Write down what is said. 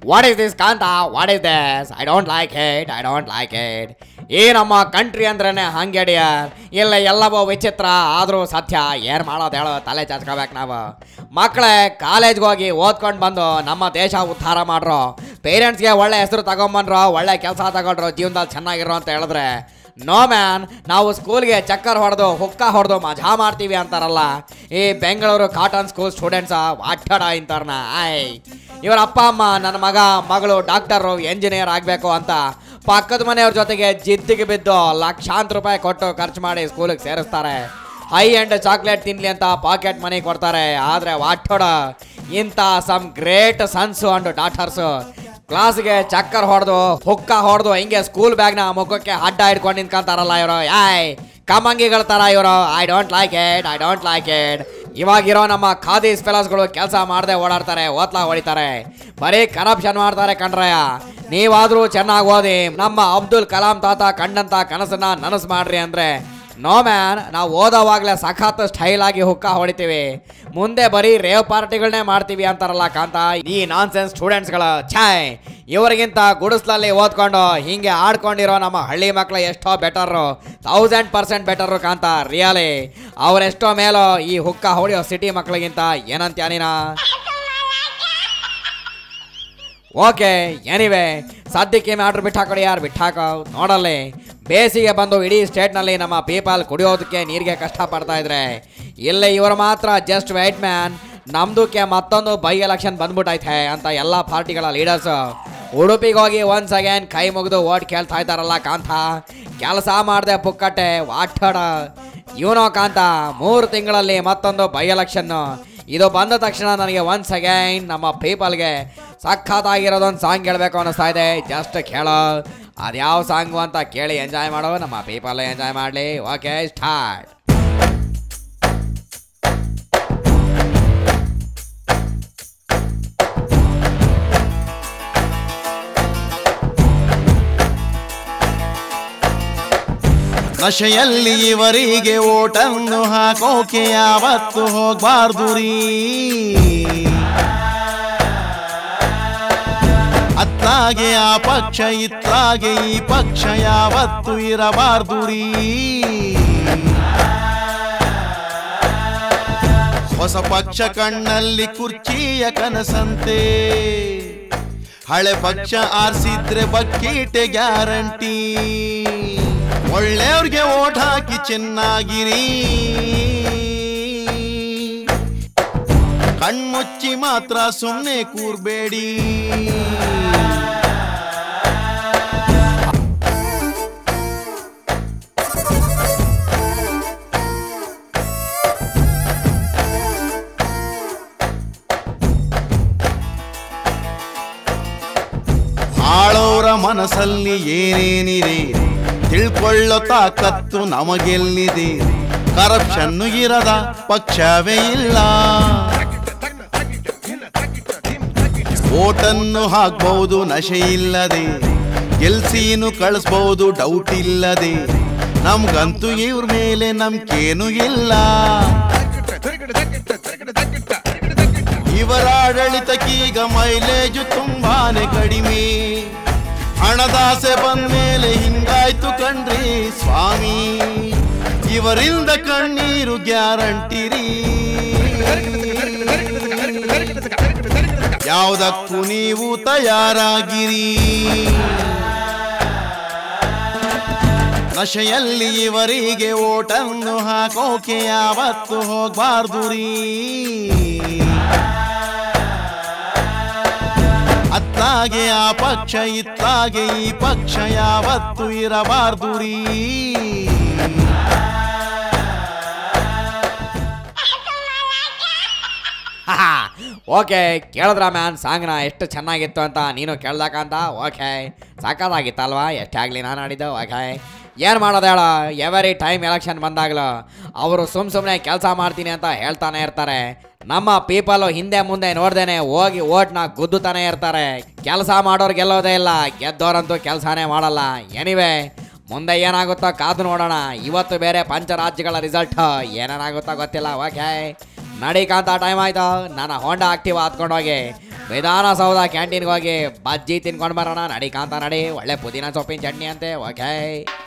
what is this Kantha what is this I don't like it I don't like it ಈ ನಮ್ಮ country ಅಂದ್ರೇನೆ ಹಂಗೆ dear ಇಲ್ಲ ಎಲ್ಲವೋ ವಿಚಿತ್ರ ಆದರೂ ಸತ್ಯ ಏನು ಮಾಡೋದು ಹೇಳೋ ತಲೆ ಚಾಚ್ಕೋಬೇಕು ನಾವು ಮಕ್ಕಳೇ ಕಾಲೇಜ್ಗೆ ಹೋಗಿ ಓದ್ಕೊಂಡು ಬಂದು ನಮ್ಮ ದೇಶ ಉದ್ಧಾರ ಮಾಡ್ರು ಪೇರೆಂಟ್ಸ್ಗೆ ಒಳ್ಳೆ ಹೆಸರು ತಗೊಂಬಂದ್ರು ಒಳ್ಳೆ ಕೆಲಸ ತಗೊಂಡ್ರು ಜೀವನದಲ್ಲಿ ಚೆನ್ನಾಗಿರೋ ಅಂತ ಹೇಳಿದ್ರೆ ನೋ ಮ್ಯಾನ್ ನಾವು ಸ್ಕೂಲ್ಗೆ ಚಕ್ಕರ್ ಹೊಡೆದು ಹುಕ್ಕ ಹೊಡೆದು ಮಜಾ ಮಾಡ್ತೀವಿ ಅಂತಾರಲ್ಲ ಈ ಬೆಂಗಳೂರು ಕಾಟನ್ ಸ್ಕೂಲ್ ಸ್ಟೂಡೆಂಟ್ಸ ವಾಟಡ ಇಂತಾರನ ಆಯ್ ಇವರ ಅಪ್ಪ ಅಮ್ಮ ನನ್ನ ಮಗ ಮಗಳು ಡಾಕ್ಟರು ಎಂಜಿನಿಯರ್ ಆಗಬೇಕು ಅಂತ ಪಕ್ಕದ ಮನೆಯವ್ರ ಜೊತೆಗೆ ಜಿದ್ದಿಗೆ ಬಿದ್ದು ಲಕ್ಷಾಂತರ ರೂಪಾಯಿ ಕೊಟ್ಟು ಖರ್ಚು ಮಾಡಿ ಸ್ಕೂಲಿಗೆ ಸೇರಿಸ್ತಾರೆ ಹೈ ಎಂಡ್ ಚಾಕ್ಲೇಟ್ ತಿನ್ಲಿ ಅಂತ ಪಾಕೆಟ್ ಮನಿ ಕೊಡ್ತಾರೆ ಆದರೆ ವಾಟೋಡ ಇಂಥ some great sons and daughters ಕ್ಲಾಸ್ಗೆ ಚಕ್ಕರ್ ಹೊಡೆದು ಹುಕ್ಕ ಹೊಡೆದು ಹಿಂಗೆ ಸ್ಕೂಲ್ ಬ್ಯಾಗ್ನ ಮುಖಕ್ಕೆ ಅಡ್ಡ ಹಿಡ್ಕೊಂಡು ನಿಂತ್ಕೊಂತಾರಲ್ಲ ಇವರು ಯಾಯ್ ಕಮಂಗಿಗಳ ಥರ ಇವರು I don't like it I don't like it ಇವಾಗಿರೋ ನಮ್ಮ ಖಾದೀಸ್ ಫೆಲಸ್ಗಳು ಕೆಲಸ ಮಾಡದೆ ಓಡಾಡ್ತಾರೆ ಓತ್ಲಾ ಹೊಡಿತಾರೆ ಬರೀ ಕರಪ್ಷನ್ ಮಾಡ್ತಾರೆ ಕಣ್ರಯ್ಯ ನೀವಾದ್ರೂ ಚೆನ್ನಾಗಿ ಓದಿ ನಮ್ಮ ಅಬ್ದುಲ್ ಕಲಾಂ ತಾತ ಕಂಡಂತ ಕನಸನ್ನ ನನಸು ಮಾಡ್ರಿ ಅಂದ್ರೆ ನೋ ಮ್ಯಾನ್ ನಾವು ಓದೋವಾಗಲೇ ಸಖತ್ ಸ್ಟೈಲ್ ಆಗಿ ಹುಕ್ಕ ಹೊಡಿತೀವಿ ಮುಂದೆ ಬರೀ ರೇವ್ ಪಾರ್ಟಿಗಳನ್ನೇ ಮಾಡ್ತೀವಿ ಅಂತಾರಲ್ಲ ಕಾಂತ ಈ ನಾನ್ ಸೆನ್ಸ್ ಸ್ಟೂಡೆಂಟ್ಸ್ಗಳು ಛಾಯ್ ಇವರಿಗಿಂತ ಗುಡಿಸ್ಲಲ್ಲಿ ಓದ್ಕೊಂಡು ಹಿಂಗೆ ಆಡ್ಕೊಂಡಿರೋ ನಮ್ಮ ಹಳ್ಳಿ ಮಕ್ಕಳು ಎಷ್ಟೋ better thousand percent better Kantha really ಅವರೆಷ್ಟೋ ಮೇಲೋ ಈ ಹುಕ್ಕ ಹೊಡಿಯೋ ಸಿಟಿ ಮಕ್ಕಳಿಗಿಂತ ಏನಂತ್ಯ ನೀನಾ ಓಕೆ ಎನಿವೆ ಸದ್ಯಕ್ಕೆ ಆರ್ಡ್ರ್ ಬಿಟ್ಟಾಕೊಡಿ ಯಾರು ಬಿಟ್ಟಾಕೋ ನೋಡಲ್ಲಿ ಬೇಸಿಗೆ ಬಂದು ಇಡೀ ಸ್ಟೇಟ್ನಲ್ಲಿ ನಮ್ಮ ಪೀಪಲ್ ಕುಡಿಯೋದಕ್ಕೆ ನೀರಿಗೆ ಕಷ್ಟಪಡ್ತಾ ಇದ್ರೆ ಇಲ್ಲಿ ಇವರು ಮಾತ್ರ ಜಸ್ಟ್ ವೈಟ್ ಮ್ಯಾನ್ ನಮ್ದಕ್ಕೆ ಮತ್ತೊಂದು ಬೈ ಎಲೆಕ್ಷನ್ ಬಂದ್ಬಿಟ್ಟೈತೆ ಅಂತ ಎಲ್ಲ ಪಾರ್ಟಿಗಳ ಲೀಡರ್ಸ್ ಉಡುಪಿಗೆ ಹೋಗಿ ಒನ್ಸ್ ಅಗೇನ್ ಕೈ ಮುಗಿದು ಓಟ್ ಕೇಳ್ತಾ ಇದ್ದಾರಲ್ಲ ಕಾಂತ ಕೆಲಸ ಮಾಡದೆ ಪುಕ್ಕಟ್ಟೆ ವಾಟಡ ಇವನೋ ಕಾಂತ ಮೂರು ತಿಂಗಳಲ್ಲಿ ಮತ್ತೊಂದು ಬೈ ಎಲೆಕ್ಷನ್ನು ಇದು ಬಂದ ತಕ್ಷಣ ನನಗೆ ಒನ್ಸ್ ಅಗೈನ್ ನಮ್ಮ ಪೀಪಲ್ಗೆ ಸಖತ್ತಾಗಿರೋದೊಂದು ಸಾಂಗ್ ಹೇಳ್ಬೇಕು ಅನ್ನಿಸ್ತಾ ಇದೆ ಜಸ್ಟ್ ಕೇಳೋ ಅದ್ಯಾವ ಸಾಂಗು ಅಂತ ಕೇಳಿ ಎಂಜಾಯ್ ಮಾಡೋ ನಮ್ಮ ಪೀಪಲ್ ಎಂಜಾಯ್ ಮಾಡಲಿ ಓಕೆ ಸ್ಟಾರ್ಟ್ ನಶೆಯಲ್ಲಿ ಇವರಿಗೆ ಓಟನ್ನು ಹಾಕೋಕೆ ಯಾವತ್ತು ಹೋಗ್ಬಾರ್ದು ರೀ ಅತ್ತಾಗೆ ಆ ಪಕ್ಷ ಇತ್ತಾಗೆ ಈ ಪಕ್ಷ ಯಾವತ್ತು ಇರಬಾರ್ದು ರೀ ಹೊಸ ಪಕ್ಷ ಕಣ್ಣಲ್ಲಿ ಕುರ್ಚಿಯ ಕನಸಂತೆ ಹಳೆ ಪಕ್ಷ ಆರಿಸಿದ್ರೆ ಬಕ್ಕೀಟೆ ಗ್ಯಾರಂಟಿ ಒಳ್ಳೆಯವ್ರಿಗೆ ಓಟ್ ಹಾಕಿ ಚೆನ್ನಾಗಿರಿ ಕಣ್ಮುಚ್ಚಿ ಮಾತ್ರ ಸುಮ್ಮನೆ ಕೂರ್ಬೇಡಿ ಆಳೋರ ಮನಸ್ಸಲ್ಲಿ ಏನೇನಿದೆ ತಿಳ್ಕೊಳ್ಳೋ ತಾಕತ್ತು ನಮಗೆಲ್ಲಿದೆ ಕರಪ್ಷನ್ ಇರದ ಪಕ್ಷವೇ ಇಲ್ಲ ಓಟನ್ನು ಹಾಕ್ಬಹುದು ನಶೆ ಇಲ್ಲದೆ ಗೆಲ್ಸೀನು ಕಳಿಸ್ಬಹುದು ಡೌಟ್ ಇಲ್ಲದೆ ನಮ್ಗಂತೂ ಇವ್ರ ಮೇಲೆ ನಂಬಿಕೆನೂ ಇಲ್ಲ ಇವರ ಆಡಳಿತಕ್ಕೀಗ ಮೈಲೇಜು ತುಂಬಾನೇ ಕಡಿಮೆ ಹಣದಾಸೆ ಬಂದ್ಮೇಲೆ ಹಿಂಗಾಯ್ತು ಕಣ್ರಿ ಸ್ವಾಮಿ ಇವರಿಂದ ಕಣ್ಣೀರು ಗ್ಯಾರಂಟಿರಿ ಯಾವುದಕ್ಕೂ ನೀವು ತಯಾರಾಗಿರಿ ನಶೆಯಲ್ಲಿ ಇವರಿಗೆ ಓಟನ್ನು ಹಾಕೋಕೆ ಯಾವತ್ತು ಹೋಗ್ಬಾರ್ದು ರೀ ಅತ್ತಾಗೆ ಆ ಪಕ್ಷ ಇತ್ತಾಗೆ ಈ ಪಕ್ಷ ಯಾವತ್ತು ಇರಬಾರ್ದು ರೀ ಓಕೆ ಕೇಳಿದ್ರ ಮ್ಯಾನ್ ಸಾಂಗ್ನ ಎಷ್ಟು ಚೆನ್ನಾಗಿತ್ತು ಅಂತ ನೀನು ಕೇಳ್ದಕ್ಕಂತ ಓಕೆ ಸಾಕಾಗಿತ್ತಲ್ವಾ ಎಷ್ಟೇ ಆಗಲಿ ನಾನು ಆಡಿದ್ದು ಓಕೆ ಏನು ಮಾಡೋದು ಹೇಳ ಎವರಿ ಟೈಮ್ ಎಲೆಕ್ಷನ್ ಬಂದಾಗಲೂ ಅವರು ಸುಮ್ಮ ಸುಮ್ಮನೆ ಕೆಲಸ ಮಾಡ್ತೀನಿ ಅಂತ ಹೇಳ್ತಾನೆ ಇರ್ತಾರೆ ನಮ್ಮ ಪೀಪಲು ಹಿಂದೆ ಮುಂದೆ ನೋಡ್ದೇನೆ ಹೋಗಿ ಓಟ್ನ ಗುದ್ದುತ್ತಾನೆ ಇರ್ತಾರೆ ಕೆಲಸ ಮಾಡೋರು ಗೆಲ್ಲೋದೇ ಇಲ್ಲ ಗೆದ್ದೋರಂತೂ ಕೆಲಸನೇ ಮಾಡಲ್ಲ ಎನಿವೆ ಮುಂದೆ ಏನಾಗುತ್ತೋ ಕಾದು ನೋಡೋಣ ಇವತ್ತು ಬೇರೆ ಪಂಚರಾಜ್ಯಗಳ ರಿಸಲ್ಟ್ ಏನೇನಾಗುತ್ತೋ ಗೊತ್ತಿಲ್ಲ ಓಕೆ ನಡಿಕಾಂತ ಟೈಮ್ ಆಯ್ತು ನಾನು ಹೋಂಡಾ ಆಕ್ಟಿವ್ ಹತ್ಕೊಂಡೋಗಿ ವಿಧಾನಸೌಧ ಕ್ಯಾಂಟೀನ್ಗೆ ಹೋಗಿ ಬಜ್ಜಿ ತಿನ್ಕೊಂಡು ಬರೋಣ ನಡಿ ಕಾಂತ ನಡಿ ಒಳ್ಳೆ ಪುದೀನ ಸೊಪ್ಪಿನ ಚಟ್ನಿ ಅಂತೆ ಓಕೆ